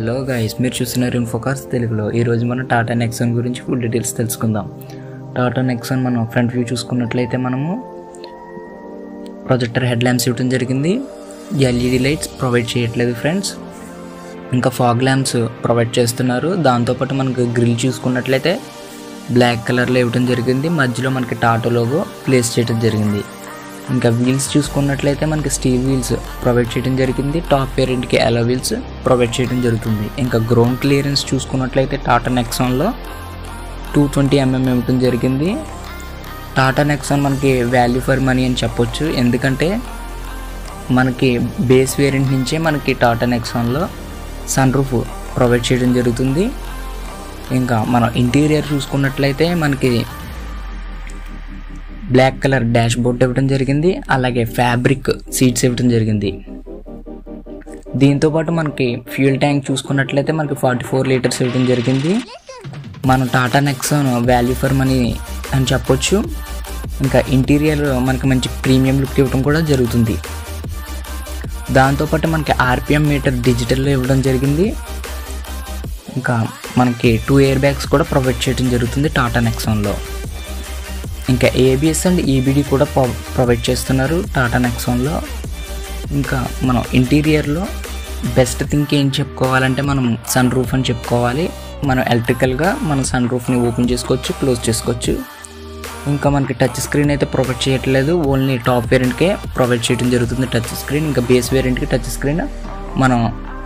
hello guys మీరు చూస్తున్నారు ఇన్ఫోకార్స్ తెలుగులో ఈరోజు మనం టాటా నెక్సాన్ గురించి ఫుల్ డీటెయిల్స్ తెలుసుకుందాం టాటా నెక్సాన్ మనం ఫ్రంట్ వ్యూ చూసుకున్నట్లయితే మనము ప్రొజెక్టర్ హెడ్ ల్యాంప్స్ ఇవ్వడం జరిగింది ఎల్ఈడి లైట్స్ ప్రొవైడ్ చేయట్లేదు ఫ్రెండ్స్ ఇంకా ఫాగ్ ల్యాంప్స్ ప్రొవైడ్ చేస్తున్నారు దాంతోపాటు మనకు గ్రిల్ చూసుకున్నట్లయితే బ్లాక్ కలర్లో ఇవ్వడం జరిగింది మధ్యలో మనకి టాటా లోగో ప్లేస్ చేయడం జరిగింది ఇంకా వీల్స్ చూసుకున్నట్లయితే మనకి స్టీల్ వీల్స్ ప్రొవైడ్ చేయడం జరిగింది టాప్ వేరియంట్కి అలా వీల్స్ ప్రొవైడ్ చేయడం జరుగుతుంది ఇంకా గ్రౌండ్ క్లియరెన్స్ చూసుకున్నట్లయితే టాటా నెక్సాన్లో టూ ట్వంటీ ఎంఎం ఇవ్వడం జరిగింది టాటా నెక్సాన్ మనకి వాల్యూ ఫర్ మనీ అని చెప్పొచ్చు ఎందుకంటే మనకి బేస్ వేరియంట్ నుంచే మనకి టాటా నెక్సాన్లో సన్ రూఫ్ ప్రొవైడ్ చేయడం జరుగుతుంది ఇంకా మనం ఇంటీరియర్ చూసుకున్నట్లయితే మనకి బ్లాక్ కలర్ డాష్ బోర్డ్ ఇవ్వడం జరిగింది అలాగే ఫ్యాబ్రిక్ సీట్స్ ఇవ్వడం జరిగింది దీంతో పాటు మనకి ఫ్యూల్ ట్యాంక్ చూసుకున్నట్లయితే మనకి ఫార్టీ ఫోర్ లీటర్స్ ఇవ్వడం జరిగింది మనం Tata Nexon value for money అని చెప్పొచ్చు ఇంకా ఇంటీరియర్ మనకి మంచి ప్రీమియం లుక్ ఇవ్వడం కూడా జరుగుతుంది దాంతోపాటు మనకి ఆర్పిఎం మీటర్ డిజిటల్లో ఇవ్వడం జరిగింది ఇంకా మనకి టూ ఇయర్ బ్యాగ్స్ కూడా ప్రొవైడ్ చేయడం జరుగుతుంది టాటా నెక్సాన్లో ఇంకా ఏబిఎస్ అండ్ ఈబిడి కూడా ప్రొవైడ్ చేస్తున్నారు టాటా నెక్సాన్లో ఇంకా మనం ఇంటీరియర్లో బెస్ట్ థింగ్ ఏం చెప్పుకోవాలంటే మనం సన్ రూఫ్ అని చెప్పుకోవాలి మనం ఎలక్ట్రికల్గా మన సన్ రూఫ్ని ఓపెన్ చేసుకోవచ్చు క్లోజ్ చేసుకోవచ్చు ఇంకా మనకి టచ్ స్క్రీన్ అయితే ప్రొవైడ్ చేయట్లేదు ఓన్లీ టాప్ వేరియంట్కే ప్రొవైడ్ చేయడం జరుగుతుంది టచ్ స్క్రీన్ ఇంకా బేస్ వేరియంట్కి టచ్ స్క్రీన్ మనం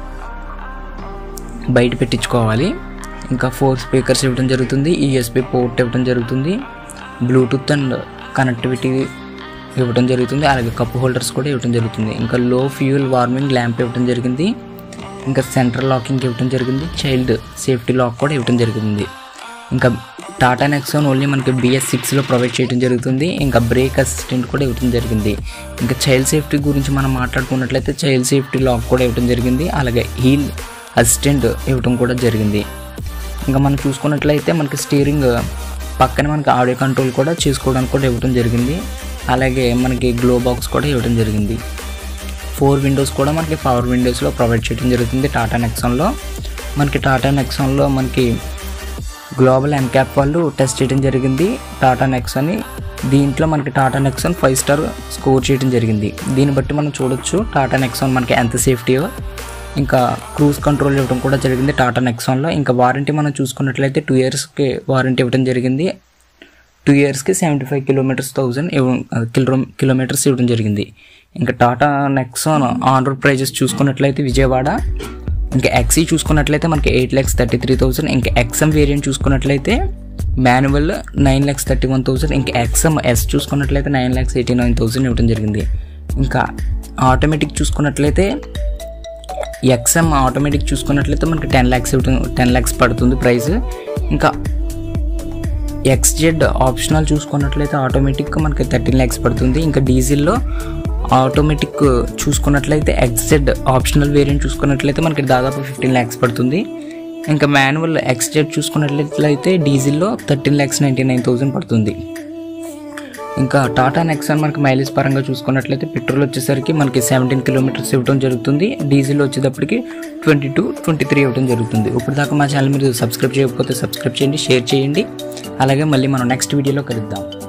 బయట పెట్టించుకోవాలి ఇంకా ఫోర్ స్పీకర్స్ ఇవ్వడం జరుగుతుంది ఈఎస్పి పోర్ట్ ఇవ్వడం జరుగుతుంది బ్లూటూత్ అండ్ కనెక్టివిటీ ఇవ్వడం జరుగుతుంది అలాగే కప్ హోల్డర్స్ కూడా ఇవ్వడం జరుగుతుంది ఇంకా లో ఫ్యూయల్ వార్మింగ్ ల్యాంప్ ఇవ్వడం జరిగింది ఇంకా సెంట్రల్ లాకింగ్ ఇవ్వడం జరిగింది చైల్డ్ సేఫ్టీ లాక్ కూడా ఇవ్వడం జరిగింది ఇంకా టాటా నెక్సాన్ ఓన్లీ మనకి బిఎస్ సిక్స్లో ప్రొవైడ్ చేయడం జరుగుతుంది ఇంకా బ్రేక్ అసిస్టెంట్ కూడా ఇవ్వడం జరిగింది ఇంకా చైల్డ్ సేఫ్టీ గురించి మనం మాట్లాడుకున్నట్లయితే చైల్డ్ సేఫ్టీ లాక్ కూడా ఇవ్వడం జరిగింది అలాగే హీల్ అసిస్టెంట్ ఇవ్వడం కూడా జరిగింది ఇంకా మనం చూసుకున్నట్లయితే మనకి స్టీరింగ్ పక్కన మనకి ఆడియో కంట్రోల్ కూడా చేసుకోవడానికి కూడా ఇవ్వడం జరిగింది అలాగే మనకి గ్లో బాక్స్ కూడా ఇవ్వడం జరిగింది ఫోర్ విండోస్ కూడా మనకి పవర్ విండోస్లో ప్రొవైడ్ చేయడం జరుగుతుంది టాటా నెక్సాన్లో మనకి టాటా నెక్సాన్లో మనకి గ్లోబల్ ఎన్క్యాప్ వాళ్ళు టెస్ట్ చేయడం జరిగింది టాటా నెక్సాన్ని దీంట్లో మనకి Tata Nexon five star score చేయడం జరిగింది దీన్ని బట్టి మనం చూడొచ్చు టాటా నెక్సాన్ మనకి ఎంత సేఫ్టీయో ఇంకా క్రూజ్ కంట్రోల్ ఇవ్వడం కూడా జరిగింది టాటా నెక్సాన్లో ఇంకా వారంటీ మనం చూసుకున్నట్లయితే టూ ఇయర్స్కి వారంటీ ఇవ్వడం జరిగింది టూ ఇయర్స్కి seventy five kilometres thousand kilo kilometres ఇవ్వడం జరిగింది ఇంకా Tata Nexon on road prices చూసుకున్నట్లయితే విజయవాడ ఇంకా ఎక్సీ చూసుకున్నట్లయితే మనకి eight lakhs thirty three thousand ఇంకా ఎక్స్ఎం వేరియంట్ చూసుకున్నట్లయితే manual nine lakhs thirty one thousand ఇంకా ఎక్స్ఎం ఎస్ చూసుకున్నట్లయితే nine lakhs eighty nine thousand ఇవ్వడం జరిగింది ఇంకా ఆటోమేటిక్ చూసుకున్నట్లయితే ఎక్స్ఎం ఆటోమేటిక్ చూసుకున్నట్లయితే మనకి టెన్ ల్యాక్స్ ఇవ్వడం టెన్ ల్యాక్స్ పడుతుంది ప్రైస్ ఇంకా ఎక్స్జెడ్ ఆప్షనల్ చూసుకున్నట్లయితే ఆటోమేటిక్ మనకి థర్టీన్ ల్యాక్స్ పడుతుంది ఇంకా డీజిల్లో ఆటోమేటిక్ చూసుకున్నట్లయితే ఎక్స్జెడ్ ఆప్షనల్ వేరియంట్ చూసుకున్నట్లయితే మనకి దాదాపు ఫిఫ్టీన్ ల్యాక్స్ పడుతుంది ఇంకా మాన్యువల్ ఎక్స్జెడ్ చూసుకున్నట్లయితే డీజిల్లో thirteen lakhs ninety nine thousand పడుతుంది ఇంకా టాటా నెక్సాన్ మనకి మైలేజ్ పరంగా చూసుకున్నట్లయితే పెట్రోల్ వచ్చేసరికి మనకి సెవెంటీన్ కిలోమీటర్స్ ఇవ్వడం జరుగుతుంది డీజిల్ వచ్చేటప్పటికి ట్వంటీ టూ ట్వంటీ త్రీ ఇవ్వడం జరుగుతుంది ఇప్పుడు దాకా మా ఛానల్ మీరు సబ్స్క్రైబ్ చేయకపోతే సబ్స్క్రైబ్ చేయండి షేర్ చేయండి అలాగే మళ్ళీ మనం నెక్స్ట్ వీడియోలో కలుద్దాం